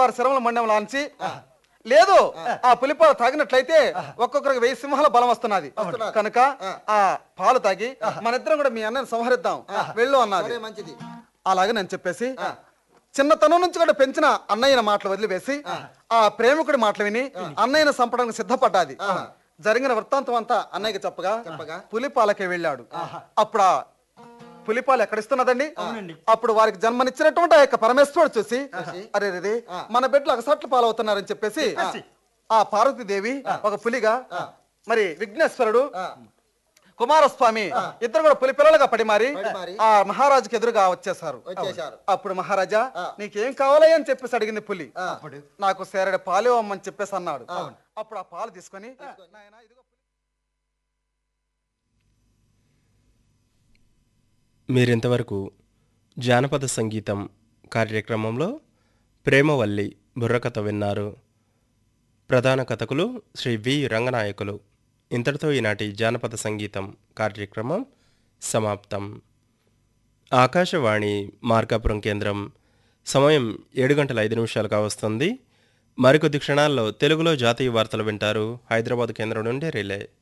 వారి శరముల మండం లాంచి లేదు ఆ పులిపాలు తాగినట్లయితే ఒక్కొక్కరికి వెయ్యి సింహాల బలం వస్తున్నది కనుక ఆ పాలు తాగి మన ఇద్దరం కూడా మీ అన్నని సంహరిద్దాం వెళ్ళు అన్నది సరే మంచిది అలాగే నేను చెప్పేసి చిన్నతనం నుంచి కూడా పెంచిన అన్నయ్యన మాటలు వదిలివేసి ఆ ప్రేమికుడి మాటలు విని అన్నయ్యను చంపడానికి సిద్ధపడ్డాది జరిగిన వృత్తాంతం అంతా అన్నయ్యకి చెప్పగా చెప్పగా? పులిపాలకే వెళ్ళాడు అప్పుడు ఆ పులిపాలు ఎక్కడిస్తున్నదండి అప్పుడు వారికి జన్మనిచ్చినటువంటి ఆ యొక్క పరమేశ్వరుడు చూసి అరే రే మన బిడ్డలు అగసట్లు పాలవుతున్నారని చెప్పేసి ఆ పార్వతీదేవి ఒక పులిగా మరి విఘ్నేశ్వరుడు కుమారస్వామి ఇద్దరు కూడా పులి పిల్లలుగా పడి మారి పడిమారి. ఆ మహారాజుకి ఎదురుగా వచ్చేసారు వచ్చేశారు. అప్పుడు మహారాజా నీకేం కావాలి అని చెప్పేసి అడిగింది పులి నాకు సేరడి పాలు ఇవ్వమని చెప్పేసి అన్నాడు అప్పుడు ఆ పాలు తీసుకొని "నాయనా, ఇదిగో పులి." మీరింతవరకు జానపద సంగీతం కార్యక్రమంలో ప్రేమవల్లి బుర్రకథ విన్నారు ప్రధాన కథకులు శ్రీ వి రంగనాయకులు ఇంతటితో ఈనాటి జానపద సంగీతం కార్యక్రమం సమాప్తం ఆకాశవాణి మార్కాపురం కేంద్రం సమయం ఏడు గంటల ఐదు నిమిషాలుగా వస్తుంది మరికొద్ది క్షణాల్లో తెలుగులో జాతీయ వార్తలు వింటారు హైదరాబాద్ కేంద్రం నుండి రిలే